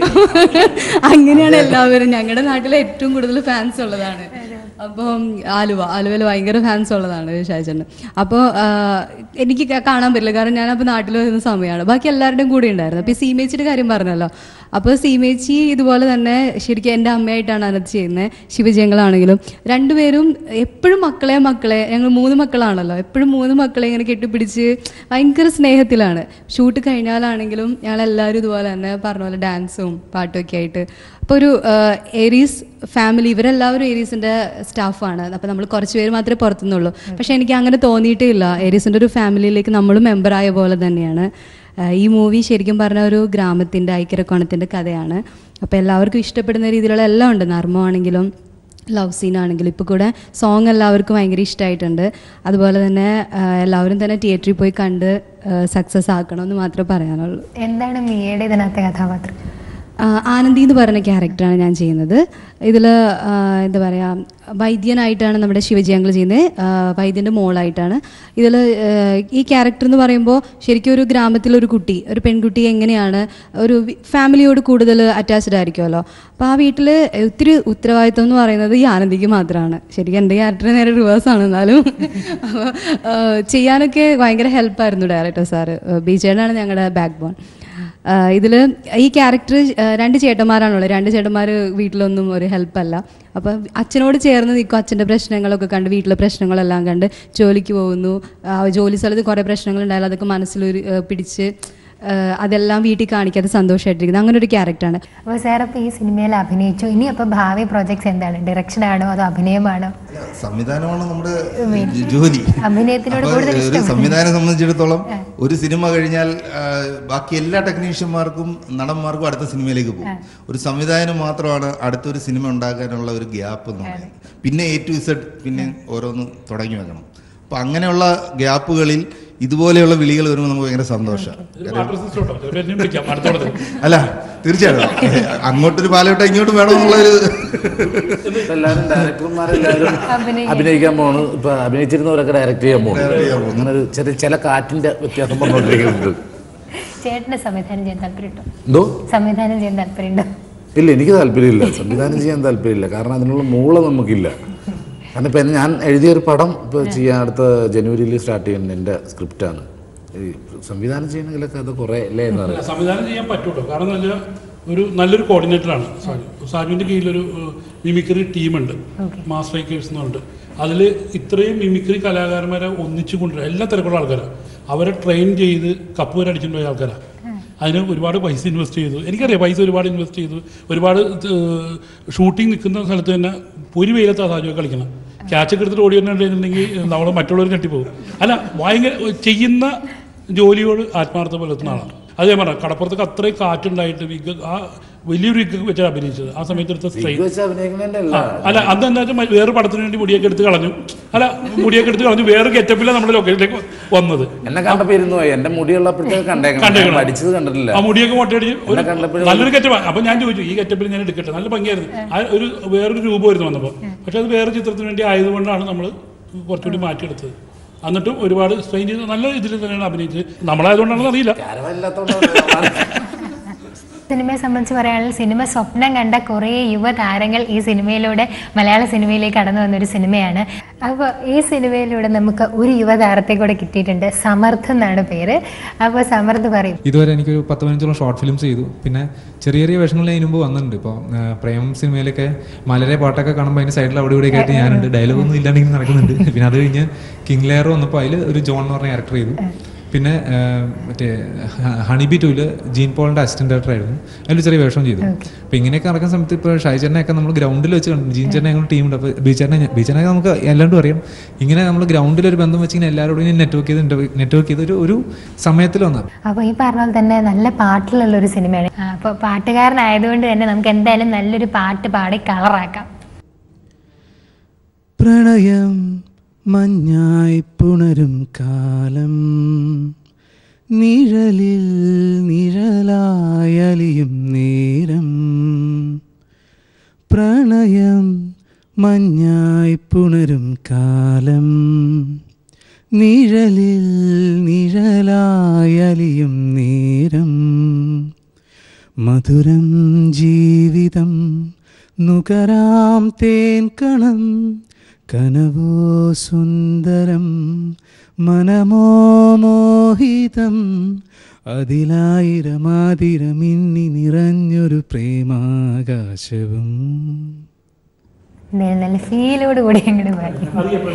അങ്ങനെയാണ് എല്ലാവരും ഞങ്ങളുടെ നാട്ടിൽ ഏറ്റവും കൂടുതൽ ഫാൻസ് ഉള്ളതാണ് അപ്പം ആലുവ ആലുവയിൽ ഭയങ്കര ഫാൻസ് ഉള്ളതാണ് ഷാജന് അപ്പോൾ എനിക്ക് ക- കാണാൻ പറ്റില്ല കാരണം ഞാൻ അപ്പോൾ നാട്ടിൽ വരുന്ന സമയമാണ് ബാക്കി എല്ലാവരുടെയും കൂടെ ഉണ്ടായിരുന്നു അപ്പോൾ ഈ സീമേച്ചിയുടെ കാര്യം പറഞ്ഞല്ലോ അപ്പോൾ സീമേച്ചി ഇതുപോലെ തന്നെ ശരിക്കും എൻ്റെ അമ്മയായിട്ടാണ് അതിനകത്ത് ചെയ്യുന്നത് ശിവജയങ്ങളാണെങ്കിലും രണ്ടുപേരും എപ്പോഴും മക്കളെ മക്കളെ ഞങ്ങൾ മൂന്ന് മക്കളാണല്ലോ എപ്പോഴും മൂന്ന് മക്കളെ ഇങ്ങനെ കെട്ടിപ്പിടിച്ച് ഭയങ്കര സ്നേഹത്തിലാണ് ഷൂട്ട് കഴിഞ്ഞാലാണെങ്കിലും ഞങ്ങളെല്ലാവരും ഇതുപോലെ തന്നെ പറഞ്ഞ പോലെ ഡാൻസും പാട്ടുമൊക്കെ ആയിട്ട് അപ്പോൾ ഒരു ഏരീസ് ഫാമിലി ഇവരെല്ലാവരും ഏരീസിൻ്റെ സ്റ്റാഫാണ് അപ്പോൾ നമ്മൾ കുറച്ച് പേര് മാത്രമേ പുറത്തുനിന്നുള്ളൂ പക്ഷേ എനിക്ക് അങ്ങനെ തോന്നിയിട്ടേ ഇല്ല ഏരീസിൻ്റെ ഒരു ഫാമിലിയിലേക്ക് നമ്മളും മെമ്പറായ പോലെ തന്നെയാണ് ആ, ഈ മൂവി ശരിക്കും പറഞ്ഞ ഒരു ഗ്രാമത്തിൻ്റെ ഐക്യരക്കോണത്തിൻ്റെ കഥയാണ് അപ്പോൾ എല്ലാവർക്കും ഇഷ്ടപ്പെടുന്ന രീതിയിലുള്ള എല്ലാം ഉണ്ട് നർമ്മമാണെങ്കിലും ലവ് സീൻ ആണെങ്കിലും ഇപ്പോൾ കൂടെ സോങ് എല്ലാവർക്കും ഭയങ്കര ഇഷ്ടമായിട്ടുണ്ട് അതുപോലെ തന്നെ ആ, എല്ലാവരും തന്നെ തിയേറ്ററിൽ പോയി കണ്ട് സക്സസ് ആക്കണമെന്ന് മാത്രമേ പറയാനുള്ളൂ എന്താണ് മിയയുടെ ഇതിനകത്തെ കഥാപാത്രം ആ, ആനന്ദി എന്ന് പറയുന്ന ക്യാരക്ടറാണ് ഞാൻ ചെയ്യുന്നത് ഇതിൽ എന്താ പറയുക വൈദ്യനായിട്ടാണ് നമ്മുടെ ശിവജി അങ്കിൾ ചെയ്യുന്നത് ആ, വൈദ്യൻ്റെ മോളായിട്ടാണ് ഇതിൽ ഈ ക്യാരക്ടർ എന്ന് പറയുമ്പോൾ ശരിക്കും ഒരു ഗ്രാമത്തിലൊരു കുട്ടി ഒരു പെൺകുട്ടി എങ്ങനെയാണ് ഒരു വി- ഫാമിലിയോട് കൂടുതൽ അറ്റാച്ച്ഡ് ആയിരിക്കുമല്ലോ അപ്പോൾ ആ വീട്ടിൽ ഒത്തിരി ഉത്തരവാദിത്വം എന്ന് പറയുന്നത് ഈ ആനന്ദിക്ക് മാത്രമാണ് ശരിക്കും എൻ്റെ ക്യാരക്ടർ നേരെ റിവേഴ്സ് ആണ് എന്നാലും അപ്പോൾ ചെയ്യാനൊക്കെ ഭയങ്കര ഹെൽപ്പായിരുന്നു ഡയറക്ടർ സാറ് ബിജേനാണ് ഞങ്ങളുടെ ബാക്ക് ബോൺ ഇതിൽ ഈ ക്യാരക്ടർ രണ്ട് ചേട്ടന്മാരാണുള്ളത് രണ്ട് ചേട്ടന്മാർ വീട്ടിലൊന്നും ഒരു ഹെൽപ്പല്ല അപ്പം അച്ഛനോട് ചേർന്ന് നിൽക്കും അച്ഛൻ്റെ പ്രശ്നങ്ങളൊക്കെ കണ്ട് വീട്ടിലെ പ്രശ്നങ്ങളെല്ലാം കണ്ട് ജോലിക്ക് പോകുന്നു ആ, ജോലി സ്ഥലത്ത് കുറേ പ്രശ്നങ്ങളുണ്ടായാലും അതൊക്കെ മനസ്സിലൊരു ഏഹ്, പിടിച്ച് ഏഹ്, അതെല്ലാം വീട്ടിൽ കാണിക്കാതെ സന്തോഷമായിട്ടിരിക്കുന്നത് അങ്ങനെ ഒരു ക്യാരക്ടറാണ് അപ്പോൾ സാർ അപ്പോൾ ഈ സിനിമയിൽ അഭിനയിച്ചു ഇനി അപ്പോൾ ഭാവി പ്രോജക്ട്സ് എന്താണ് ഡയറക്ഷൻ ആണോ അതോ അഭിനയമാണോ സംവിധാനമാണ് നമ്മുടെ ജോലി അഭിനയത്തിനോട് അപ്പൊ കൂടുതൽ ഒരു ഇഷ്ടം സംവിധാനം സംബന്ധിച്ചിടത്തോളം ഒരു സിനിമ കഴിഞ്ഞാൽ ആ, ബാക്കി എല്ലാ ടെക്നീഷ്യന്മാർക്കും നടന്മാർക്കും അടുത്ത സിനിമയിലേക്ക് പോകും ഒരു സംവിധാനം മാത്രമാണ് അടുത്തൊരു സിനിമ ഉണ്ടാക്കാനുള്ള ഒരു ഗ്യാപ്പ് എന്ന് പറയുന്നത് പിന്നെ എ ടു ഇസഡ് പിന്നെ ഓരോന്ന് തുടങ്ങി വെക്കണം അപ്പൊ അങ്ങനെയുള്ള ഗ്യാപ്പുകളിൽ ഇതുപോലെയുള്ള വിളികൾ വരുമ്പോൾ നമുക്ക് ഭയങ്കര സന്തോഷമാണ് വാട്ടർ സിസ്റ്റം ഉണ്ടോ ചിലപ്പോൾ എന്നെയും വിളിക്കാം അടുത്തോടത്ത് അല്ല തീർച്ചയായിട്ടും അങ്ങോട്ടൊരു പാലോട്ട് ഇങ്ങോട്ടും വേണമെന്നുള്ളൊരു ഇപ്പൊ എല്ലാവരും ഡയറക്ടർമാരെല്ലാവരും അഭിനയിക്കാൻ. അഭിനയിക്കാൻ പോണു ഇപ്പൊ അഭിനയിച്ചിരുന്നവരൊക്കെ ഡയറക്റ്റ് ചെയ്യാൻ പോണു Direct ചെയ്യാൻ പോണു. അങ്ങനെ ഒരു ചെറിയ ചില കാറ്റിന്റെ വ്യത്യാസം പറഞ്ഞുകൊണ്ടിരിക്കുന്നുണ്ട് ചേട്ടന് സംവിധാനം ചെയ്യാൻ താല്പര്യമുണ്ടോ എന്തോ സംവിധാനം ചെയ്യാൻ താല്പര്യമുണ്ടോ ഇല്ല എനിക്ക് താല്പര്യമില്ല സംവിധാനം ചെയ്യാൻ താല്പര്യമില്ല കാരണം അതിനുള്ള മൂള നമുക്കില്ല കാരണം ഇപ്പം ഞാൻ എഴുതിയൊരു പടം ഇപ്പോൾ ചെയ്യാൻ അടുത്ത ജനുവരിയിൽ സ്റ്റാർട്ട് ചെയ്യുന്ന എൻ്റെ സ്ക്രിപ്റ്റാണ് ഈ സംവിധാനം ചെയ്യണമെങ്കിലൊക്കെ അത് കുറേ അല്ലേ എന്ന് അല്ല, പറയാം സംവിധാനം ചെയ്യാൻ പറ്റുള്ളൂ കാരണം എന്ന് വെച്ചാൽ ഒരു നല്ലൊരു കോർഡിനേറ്ററാണ് സാജു സാജുവിൻ്റെ കീഴിലൊരു മിമിക്രി ടീമുണ്ട് മാസ് മേക്കേഴ്സ് എന്ന് പറഞ്ഞിട്ട് അതിൽ ഇത്രയും മിമിക്രി കലാകാരന്മാരെ ഒന്നിച്ചു കൊണ്ടുവരാം എല്ലാ തിരക്കുള്ള ആൾക്കാരാണ് അവരെ ട്രെയിൻ ചെയ്ത് കപ്പ് വരെ അടിച്ചുകൊണ്ട് പോയ ആൾക്കാരാണ് അതിന് ഒരുപാട് പൈസ ഇൻവെസ്റ്റ് ചെയ്തു എനിക്കറിയാം പൈസ ഒരുപാട് ഇൻവെസ്റ്റ് ചെയ്തു ഒരുപാട് ഷൂട്ടിംഗ് നിൽക്കുന്ന സ്ഥലത്ത് തന്നെ ഒരു വെയിലത്താണ് സാജു കളിക്കണം ക്യാച്ചൊക്കെ എടുത്തിട്ട് ഓടി വന്നിട്ടുണ്ടെങ്കിൽ നമ്മൾ മറ്റുള്ളവർ ഞെട്ടിപ്പോകും അല്ല ഭയങ്കര ചെയ്യുന്ന ജോലിയോട് ആത്മാർത്ഥ പുലർത്തുന്ന ആളാണ് അത് ഞാൻ പറഞ്ഞ കടപ്പുറത്തൊക്കെ അത്രയും കാറ്റുണ്ടായിട്ട് വിഗ് ആ വലിയൊരു വിഗ് വെച്ചാണ് അഭിനയിച്ചത് ആ സമയത്ത് എടുത്ത ഇത് സ്ട്രെയിൻ വെച്ച് അഭിനയിക്കുന്നതിൻ്റെ അല്ല അല്ല അന്ന് എന്താ വെച്ചാൽ വേറെ പടത്തിന് വേണ്ടി മുടിയൊക്കെ എടുത്ത് കളഞ്ഞു അല്ല മുടിയൊക്കെ എടുത്ത് കളഞ്ഞു വേറെ ഗെറ്റപ്പിലാണ് നമ്മുടെ ലൊക്കേഷനിലേക്ക് വന്നത് എന്നെ കണ്ടപ്പോ ഇരുന്നു പോയി എന്റെ മുടിയുള്ളപ്പോഴത്തേക്ക് കണ്ടേക്കണം കണ്ടേക്കണം. ഞാൻ പഠിച്ചത് കണ്ടിട്ടില്ല ആ മുടിയൊക്കെ മൊട്ടയടിച്ച് ഒരു എന്നെ കണ്ടപ്പോഴും നല്ലൊരു ഗെറ്റപ്പാണ് അപ്പൊ ഞാൻ ചോദിച്ചു ഈ ഗെറ്റപ്പിൽ ഞാൻ എടുക്കട്ടെ നല്ല ഭംഗിയായിരുന്നു ആ ഒരു വേറൊരു രൂപമായിരുന്നു വന്നപ്പോൾ പക്ഷെ അത് വേറെ ചിത്രത്തിന് വേണ്ടി ആയതുകൊണ്ടാണ് നമ്മൾ കുറച്ചുകൂടി മാറ്റിയെടുത്തത് എന്നിട്ടും ഒരുപാട് സ്ട്രെയിൻ ചെയ്ത് നല്ല ഇതിൽ തന്നെയാണ് അഭിനയിച്ചത് നമ്മളായതുകൊണ്ടാണെന്ന് അറിയില്ല ക്യാരവല്ലാത്തോണ്ടാണ് സിനിമയെ സംബന്ധിച്ച് പറയുകയാണെങ്കിൽ സിനിമ സ്വപ്നം കണ്ട കുറേ യുവതാരങ്ങൾ ഈ സിനിമയിലൂടെ മലയാള സിനിമയിലേക്ക് കടന്നു വന്നൊരു സിനിമയാണ് അപ്പോൾ ഈ സിനിമയിലൂടെ നമുക്ക് ഒരു യുവതാരത്തെ കൂടെ കിട്ടിയിട്ടുണ്ട് സമർത്ഥ് എന്നാണ് പേര് അപ്പോൾ സമർത്ഥ് പറയും ഇതുവരെ എനിക്കൊരു പത്ത് പതിനഞ്ചോളം ഷോർട്ട് ഫിലിംസ് ചെയ്തു പിന്നെ ചെറിയ ചെറിയ വേഷങ്ങളിൽ അതിന് മുമ്പ് വന്നിട്ടുണ്ട് ഇപ്പോൾ പ്രേമം സിനിമയിലൊക്കെ മലരെ പാട്ടൊക്കെ കാണുമ്പോൾ അതിൻ്റെ സൈഡിൽ അവിടെ ഇവിടെ ആയിട്ട് ഞാനുണ്ട് ഡയലോഗ് ഒന്നും ഇല്ലാണ്ടെങ്കിൽ നടക്കുന്നുണ്ട് പിന്നെ അത് കഴിഞ്ഞ് കിങ് ലെയർ വന്നപ്പോൾ അതിൽ ഒരു ജോൺ എന്ന് പറഞ്ഞ ക്യാരക്ടർ ചെയ്തു പിന്നെ ആ, മറ്റേ ഹണിബി ടൂല് ജീൻ പോളിൻ്റെ അസിസ്റ്റന്റ് ഡയറക്ടർ ആയിരുന്നു അതിൽ ചെറിയ വേഷം ചെയ്തു അപ്പോൾ ഇങ്ങനെയൊക്കെ നടക്കുന്ന സമയത്ത് ഇപ്പോൾ ഷൈചേട്ടനെയൊക്കെ നമ്മൾ ഗ്രൗണ്ടിൽ വെച്ച് കണ്ടു ജീൻ ചേട്ടനെ ഞങ്ങൾ ടീമുണ്ട് അപ്പോൾ ബീച്ചേട്ടനെ ബീച്ചേട്ടനെ നമുക്ക് എല്ലാവരും അറിയാം ഇങ്ങനെ നമ്മൾ ഗ്രൗണ്ടിൽ ഒരു ബന്ധം വെച്ച് ഇങ്ങനെ എല്ലാവരോടും ഇങ്ങനെ നെറ്റ്വർക്ക് ചെയ്ത് നെറ്റ്വർക്ക് ചെയ്ത് ഒരു ഒരു സമയത്തിൽ വന്നത് അപ്പോൾ ഈ പറഞ്ഞ പോലെ തന്നെ നല്ല പാട്ടിലുള്ള ഒരു സിനിമയാണ് അപ്പോൾ പാട്ടുകാരനായതുകൊണ്ട് തന്നെ നമുക്ക് എന്തായാലും നല്ലൊരു പാട്ട് പാടി കളറാക്കാം പ്രണയം മഞ്ഞായി പുണരും കാലം നിഴലിൽ നിഴലായലിയും നേരം പ്രണയം മഞ്ഞായി പുണരും കാലം നിഴലിൽ നിഴലായലിയും നേരം മധുരം ജീവിതം നുകരാം തേൻ കണം കനവോ സുന്ദരം മനമോ മോഹിതം അതിലായിരമാതിരമിന്നി നിറഞ്ഞൊരു പ്രേമാകാശവും എന്തായാലും നല്ല ഫീലോട് കൂടി അങ്ങോട്ട് പാടി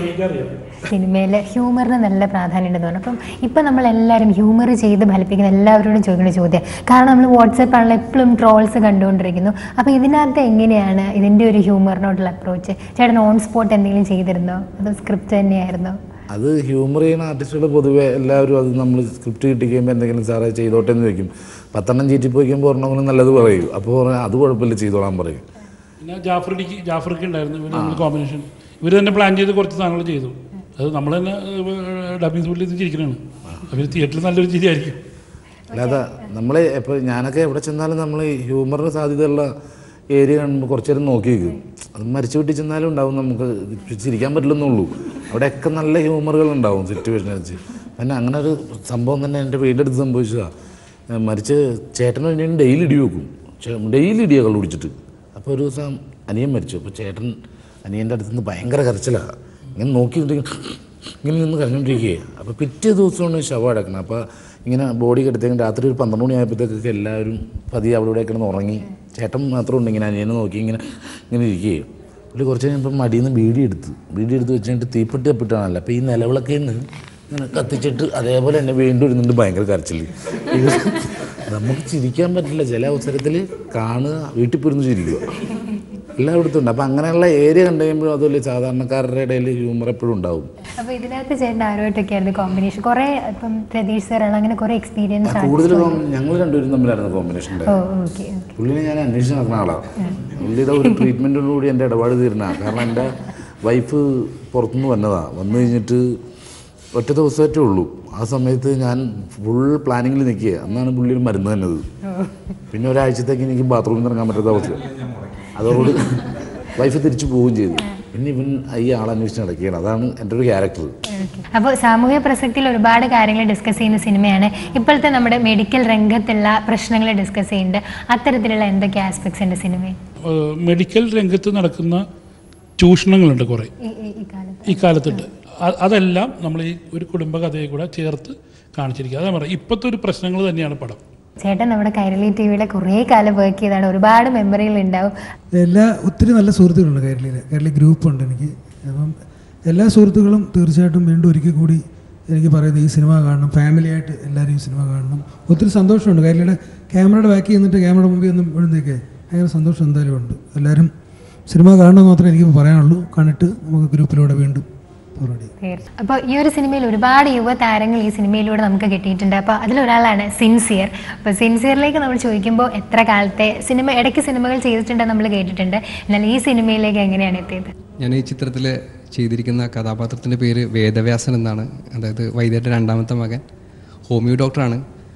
സിനിമയിൽ ഹ്യൂമറിന് നല്ല പ്രാധാന്യം ഉണ്ടെന്ന് പറഞ്ഞു അപ്പം ഇപ്പം നമ്മളെല്ലാവരും ഹ്യൂമർ ചെയ്ത് ഫലിപ്പിക്കുന്ന എല്ലാവരോടും ചോദിക്കുന്ന ചോദ്യം കാരണം നമ്മൾ വാട്സപ്പ് ആണല്ലോ എപ്പോഴും ട്രോൾസ് കണ്ടുകൊണ്ടിരിക്കുന്നു അപ്പോൾ ഇതിനകത്ത് എങ്ങനെയാണ് ഇതിൻ്റെ ഒരു ഹ്യൂമറിനോടുള്ള അപ്രോച്ച് ചേട്ടൻ ഓൺ സ്പോട്ട് എന്തെങ്കിലും ചെയ്തിരുന്നോ അതോ സ്ക്രിപ്റ്റ് തന്നെയായിരുന്നോ അത് ഹ്യൂമർ ചെയ്യുന്ന ആർട്ടിസ്റ്റുകൾ പൊതുവെ എല്ലാവരും അത് നമ്മൾ സ്ക്രിപ്റ്റ് കിട്ടിക്കുമ്പോൾ എന്തെങ്കിലും സാറേ ചെയ്തോട്ടെ എന്ന് ചോദിക്കും പത്തെണ്ണം ചീറ്റി പോയിക്കുമ്പോൾ ഒരെണ്ണം നല്ലത് പറയും അപ്പോൾ പറയും അത് കുഴപ്പമില്ല ചെയ്തോളാൻ പറയും പിന്നെ ജാഫ്രിക്ക് ജാഫർക്ക് ഉണ്ടായിരുന്നു ഇവർ നമ്മൾ കോമ്പിനേഷൻ ഇവർ തന്നെ പ്ലാൻ ചെയ്ത് കുറച്ച് സാധനങ്ങൾ ചെയ്തു അത് നമ്മൾ തന്നെ ഡബിങ് സ്കൂളിൽ ഇത് ചിരിക്കണതാണ് അവർ തിയേറ്ററിൽ നല്ലൊരു ചിരിയായിരിക്കും അല്ലാതെ നമ്മൾ ഇപ്പോൾ ഞാനൊക്കെ എവിടെ ചെന്നാലും നമ്മൾ ഹ്യൂമറിന് സാധ്യതയുള്ള ഏരിയ കാണുമ്പോൾ കുറച്ച് നേരം നോക്കി നിൽക്കും അത് മരിച്ചു വീട്ടിൽ ചെന്നാലും ഉണ്ടാവും നമുക്ക് ചിരിക്കാൻ പറ്റില്ലെന്നുള്ളൂ അവിടെയൊക്കെ നല്ല ഹ്യൂമറുകൾ ഉണ്ടാവും സിറ്റുവേഷൻ വെച്ച് പിന്നെ അങ്ങനെ ഒരു സംഭവം തന്നെ എൻ്റെ വീടിൻ്റെ അടുത്ത് സംഭവിച്ചതാണ് മരിച്ച് ചേട്ടനും അനിയനും ഡെയിലി ഇടി വെക്കും ഡെയിലി ഇടിയാണ് കള്ളു കുടിച്ചിട്ട് അപ്പോൾ ഒരു ദിവസം അനിയൻ മരിച്ചു അപ്പോൾ ചേട്ടൻ അനിയൻ്റെ അടുത്ത് നിന്ന് ഭയങ്കര കരച്ചിലാണ് ഇങ്ങനെ നോക്കിയിട്ടുണ്ടെങ്കിൽ ഇങ്ങനെ നിന്ന് കരഞ്ഞുകൊണ്ടിരിക്കുകയാണ് അപ്പോൾ പിറ്റേ ദിവസമാണ് ശവം അടക്കണം അപ്പോൾ ഇങ്ങനെ ബോഡി കിടത്തേക്കും രാത്രി ഒരു പന്ത്രണ്ട് മണി ആയപ്പോഴത്തേക്കൊക്കെ എല്ലാവരും പതിയെ അവിടെ ഇവിടെ കിടന്ന് ഉറങ്ങി ചേട്ടൻ മാത്രം ഉണ്ട് ഇങ്ങനെ അനിയനെ നോക്കി ഇങ്ങനെ ഇങ്ങനെ ഇരിക്കുകയും പുള്ളി കുറച്ച് കഴിഞ്ഞപ്പോൾ മടിയിൽ നിന്ന് ബീഡി എടുത്തു ബീഡി എടുത്ത് വെച്ചിട്ട് തീപ്പെട്ടി തപ്പിട്ടാണല്ലോ അപ്പോൾ ഈ നിലവിളക്കെ നിന്ന് ഇങ്ങനെ കത്തിച്ചിട്ട് അതേപോലെ തന്നെ വീണ്ടും ഇരുന്നുണ്ട് ഭയങ്കര കരച്ചിൽ ഇത് നമുക്ക് ചിരിക്കാൻ പറ്റില്ല ചില അവസരത്തിൽ കാണുക വീട്ടിൽ പോയിരുന്നു ചിരിക്കുക എല്ലായിടത്തും ഉണ്ട് അപ്പം അങ്ങനെയുള്ള ഏരിയ കണ്ടു കഴിയുമ്പോഴും അതുപോലെ സാധാരണക്കാരുടെ ഇടയിൽ ഹ്യൂമർ എപ്പോഴും ഉണ്ടാവും അപ്പോൾ ഇതിനകത്ത് ചേട്ടൻ ആരുമായിട്ടൊക്കെ ആയിരുന്നു കോമ്പിനേഷൻ കുറേ ഇപ്പം പ്രതീഷ് സാറാണ് അങ്ങനെ കുറേ എക്സ്പീരിയൻസ് ആണ് കൂടുതൽ ഞങ്ങൾ രണ്ടുപേരും തമ്മിലായിരുന്നു കോമ്പിനേഷൻ ഓ ഓക്കെ പുള്ളിനെ ഞാൻ അന്വേഷിച്ച് നടക്കുന്ന ആളാണ് പുള്ളിയുടെ ഒരു ട്രീറ്റ്മെൻറ്റോടുകൂടി എൻ്റെ ഇടപാട് തീരണ കാരണം എൻ്റെ വൈഫ് പുറത്തുനിന്ന് വന്നതാണ് വന്നു കഴിഞ്ഞിട്ട് ഒറ്റ ദിവസമായിട്ടേ ഉള്ളൂ ആ സമയത്ത് ഞാൻ ഫുൾ പ്ലാനിങ്ങിൽ നിൽക്കുക അന്നാണ് പുള്ളി ഒരു മരുന്ന് തന്നത് പിന്നെ ഒരാഴ്ചത്തേക്ക് എനിക്ക് ബാത്റൂമിൽ നിന്ന് ഇറങ്ങാൻ പറ്റാത്ത അവസ്ഥ അതോടുകൂടി വൈഫ് തിരിച്ചു പോവുകയും ചെയ്തു പിന്നെ ഇവൻ ഈ ആളെ അന്വേഷിച്ച് നടക്കുകയാണ് അതാണ് എൻ്റെ ഒരു ക്യാരക്ടർ അപ്പോൾ സാമൂഹ്യ പ്രസക്തിയിൽ ഒരുപാട് കാര്യങ്ങൾ ഡിസ്കസ് ചെയ്യുന്ന സിനിമയാണ് ഇപ്പോഴത്തെ നമ്മുടെ മെഡിക്കൽ രംഗത്തുള്ള പ്രശ്നങ്ങൾ ഡിസ്കസ് ചെയ്യുന്നുണ്ട് അത്തരത്തിലുള്ള എന്തൊക്കെ ആസ്പെക്ട്സ് ഉണ്ട് സിനിമയിൽ ഏഹ് മെഡിക്കൽ രംഗത്ത് നടക്കുന്ന ചൂഷണങ്ങളുണ്ട് കുറേ ഈ- ഈ- ഈ കാലത്ത് ഈ കാലത്തുണ്ട് അ- അതെല്ലാം നമ്മൾ ഈ ഒരു കുടുംബകഥയെ കൂടെ ചേർത്ത് കാണിച്ചിരിക്കുക അതാ പറയാം ഇപ്പോഴത്തെ ഒരു പ്രശ്നങ്ങൾ തന്നെയാണ് പടം ചേട്ടൻ നമ്മുടെ കൈരളി ടി വിയിലെ കുറേ കാലം വർക്ക് ചെയ്താണ് ഒരുപാട് മെമ്മറികൾ ഉണ്ടാവും എല്ലാ ഒത്തിരി നല്ല സുഹൃത്തുക്കളുണ്ട് കേരളയിൽ കേരളീയ ഗ്രൂപ്പുണ്ട് എനിക്ക് അപ്പം എല്ലാ സുഹൃത്തുക്കളും തീർച്ചയായിട്ടും വീണ്ടും ഒരിക്കൽ കൂടി എനിക്ക് പറയുന്നത് ഈ സിനിമ കാണണം ഫാമിലിയായിട്ട് എല്ലാവരും ഈ സിനിമ കാണണം ഒത്തിരി സന്തോഷമുണ്ട് കേരളയുടെ ക്യാമറയുടെ ബാക്കി നിന്നിട്ട് ക്യാമറയുടെ മുമ്പിൽ ഒന്നും എഴുന്നേക്കെ ഭയങ്കര സന്തോഷം എന്തായാലും ഉണ്ട് എല്ലാവരും സിനിമ കാണണമെന്ന് മാത്രമേ എനിക്ക് പറയാനുള്ളൂ കണ്ടിട്ട് നമുക്ക് ഗ്രൂപ്പിലൂടെ വീണ്ടും പോരാടി അപ്പോൾ ഈ ഒരു സിനിമയിൽ ഒരുപാട് യുവതാരങ്ങൾ ഈ സിനിമയിലൂടെ നമുക്ക് കിട്ടിയിട്ടുണ്ട് അപ്പോൾ അതിലൊരാളാണ് സിൻസിയർ അപ്പോൾ സിൻസിയറിലേക്ക് നമ്മൾ ചോദിക്കുമ്പോൾ എത്ര കാലത്തെ സിനിമ ഇടയ്ക്ക് സിനിമകൾ ചെയ്തിട്ടുണ്ടെന്ന് നമ്മൾ കേട്ടിട്ടുണ്ട് എന്നാൽ ഈ സിനിമയിലേക്ക് എങ്ങനെയാണ് എത്തിയത് ഞാൻ ഈ ചിത്രത്തിൽ ചെയ്തിരിക്കുന്ന കഥാപാത്രത്തിൻ്റെ പേര് വേദവ്യാസൻ എന്നാണ് അതായത് വൈദ്യരുടെ രണ്ടാമത്തെ മകൻ ഹോമിയോ ഡോക്ടറാണ്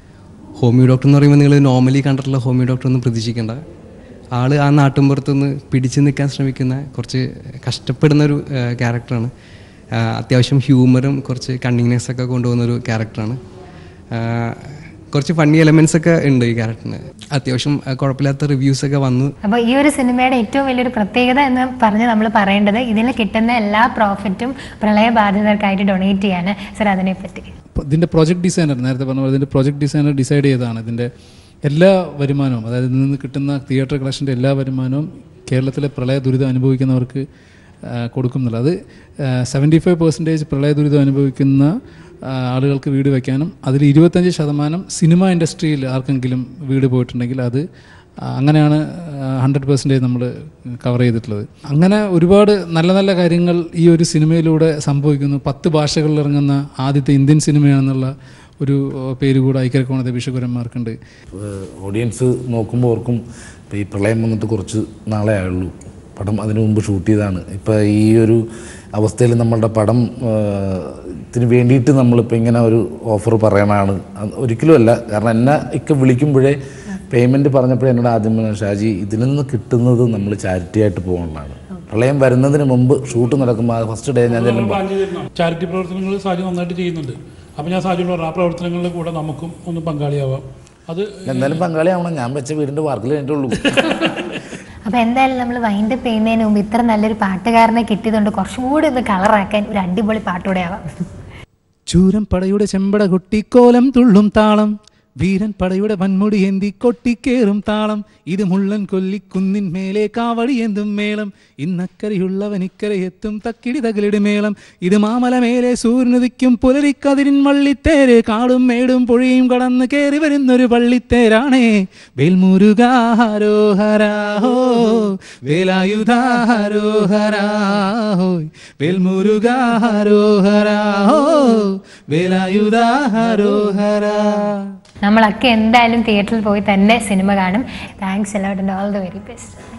ഹോമിയോ ഡോക്ടർ എന്ന് പറയുമ്പോൾ നിങ്ങൾ നോർമലി കണ്ടിട്ടുള്ള ഹോമിയോ ഡോക്ടർ ഒന്നും പ്രതീക്ഷിക്കേണ്ട ആള് ആ നാട്ടുമ്പുറത്തുനിന്ന് പിടിച്ചു നിൽക്കാൻ ശ്രമിക്കുന്ന കുറച്ച് കഷ്ടപ്പെടുന്ന ഒരു ക്യാരക്ടറാണ് അത്യാവശ്യം ഹ്യൂമറും കുറച്ച് കണ്ണിങ്നെസ് ഒക്കെ കൊണ്ടുപോകുന്ന ഒരു ക്യാരക്ടറാണ് കുറച്ച് ഫണ്ണി എലമെന്റ്സ് ഒക്കെ ഉണ്ട് ഈ ക്യാരക്ടറിന് അത്യാവശ്യം ആ, കുഴപ്പമില്ലാത്ത റിവ്യൂസ് ഒക്കെ വന്നു അപ്പോൾ ഈ ഒരു സിനിമയുടെ ഏറ്റവും വലിയൊരു പ്രത്യേകത എന്ന് പറഞ്ഞ് നമ്മൾ പറയേണ്ടത് ഇതിൽ കിട്ടുന്ന എല്ലാ പ്രോഫിറ്റും പ്രളയബാധിതർക്കായിട്ട് ഡൊണേറ്റ് ചെയ്യാണ് സർ അതിനെപ്പറ്റി അപ്പോൾ ഇതിൻ്റെ പ്രോജക്റ്റ് ഡിസൈനർ നേരത്തെ പറഞ്ഞ പോലെ ഇതിൻ്റെ പ്രോജക്റ്റ് ഡിസൈനർ ഡിസൈഡ് ചെയ്തതാണ് ഇതിൻ്റെ എല്ലാ വരുമാനവും അതായത് ഇതിൽ നിന്ന് കിട്ടുന്ന തിയേറ്റർ കളക്ഷൻ്റെ എല്ലാ വരുമാനവും കേരളത്തിലെ പ്രളയ ദുരിതം അനുഭവിക്കുന്നവർക്ക് ആ, കൊടുക്കുന്നുള്ളത് അത് സെവൻറ്റി ഫൈവ് പെർസെൻറ്റേജ് പ്രളയ ദുരിതം അനുഭവിക്കുന്ന ആ, ആളുകൾക്ക് വീട് വയ്ക്കാനും അതിൽ ഇരുപത്തഞ്ച് ശതമാനം സിനിമ ഇൻഡസ്ട്രിയിൽ ആർക്കെങ്കിലും വീട് പോയിട്ടുണ്ടെങ്കിൽ അത് ആ, അങ്ങനെയാണ് ഹൺഡ്രഡ് പെർസെൻറ്റേജ് നമ്മൾ കവർ ചെയ്തിട്ടുള്ളത് അങ്ങനെ ഒരുപാട് നല്ല നല്ല കാര്യങ്ങൾ ഈ ഒരു സിനിമയിലൂടെ സംഭവിക്കുന്നു പത്ത് ഭാഷകളിൽ ഇറങ്ങുന്ന ആദ്യത്തെ ഇന്ത്യൻ സിനിമയാണെന്നുള്ള ഒരു ഏഹ്, പേര് കൂടെ ഐക്യരക്കോണത്തെ ബിഷകുരന്മാർക്കുണ്ട് ഓഡിയൻസ് നോക്കുമ്പോൾ ഓർക്കും ഇപ്പോൾ ഈ പ്രളയം വന്നിട്ട് കുറച്ച് നാളെ ആയുള്ളൂ പടം അതിനു മുമ്പ് ഷൂട്ട് ചെയ്താണ് ഇപ്പോൾ ഈ ഒരു അവസ്ഥയിൽ നമ്മളുടെ പടം ആ, ത്തിന് വേണ്ടിയിട്ട് നമ്മളിപ്പോൾ ഇങ്ങനെ ഒരു ഓഫർ പറയണതാണ് അത് ഒരിക്കലുമല്ല കാരണം എന്നെ ഒക്കെ വിളിക്കുമ്പോഴേ പേയ്മെൻറ്റ് പറഞ്ഞപ്പോഴേ എന്നോട് ആദ്യം പറഞ്ഞു, ഷാജി ഇതിൽ നിന്ന് കിട്ടുന്നത് നമ്മൾ ചാരിറ്റി ആയിട്ട് പോകുന്നതാണ് പ്രളയം വരുന്നതിന് മുമ്പ് ഷൂട്ട് നടക്കുമ്പോൾ ഫസ്റ്റ് ഡേ ഞാൻ ചെല്ലുമ്പോൾ പ്ലാൻ ചെയ്തിരുന്നു ചാരിറ്റി പ്രവർത്തനങ്ങൾ സാജു നന്നായിട്ട് ചെയ്യുന്നുണ്ട് അപ്പോൾ ഞാൻ സാജുവിനോട് പറഞ്ഞു ആ പ്രവർത്തനങ്ങളിൽ കൂടെ നമുക്കും ഒന്ന് പങ്കാളിയാവാം അത് എന്തായാലും പങ്കാളിയാവണം ഞാൻ വെച്ച വീടിൻ്റെ വാർക്കിൽ കഴിഞ്ഞിട്ടുള്ളൂ അപ്പോൾ എന്തായാലും നമ്മൾ വൈൻഡപ്പ് ചെയ്യുന്നതിന് മുമ്പ് ഇത്ര നല്ലൊരു പാട്ടുകാരനെ കിട്ടിയതുകൊണ്ട് കുറച്ചും കൂടി ഒന്ന് കളറാക്കാൻ ഒരു അടിപൊളി പാട്ടുകൂടെ ആവാം ചൂരം പടയുടെ ചെമ്പട കൊട്ടിക്കോലം തുള്ളും താളം വീരൻ പടയുടെ വൻമുടി ഏന്തി കൊട്ടിക്കേറും താളം ഇത് മുള്ളൻ കൊല്ലിക്കുന്നിൻ മേലെ കാവടി എന്തും മേളം ഇന്നക്കരയുള്ളവൻ ഇക്കരെ എത്തും തക്കിടി തകിലിടി മേളം ഇത് മാമല മേലെ സൂര്യനുദിക്കും പുലരിക്കതിരിൻ വള്ളിത്തേര് കാടും മേടും പുഴയും കടന്ന് കയറി വരുന്നൊരു വള്ളിത്തേരാണേ വേൽമുരുകാരോഹരാഹോ വേലായുധാരോഹരാഹോ വേൽമുരുകാരോഹരാഹോ വേലായുധാരോഹരാ നമ്മളൊക്കെ എന്തായാലും തിയേറ്ററിൽ പോയി തന്നെ സിനിമ കാണും താങ്ക്സ് എല്ലാവരും ഓൾ ദ വെരി ബെസ്റ്റ്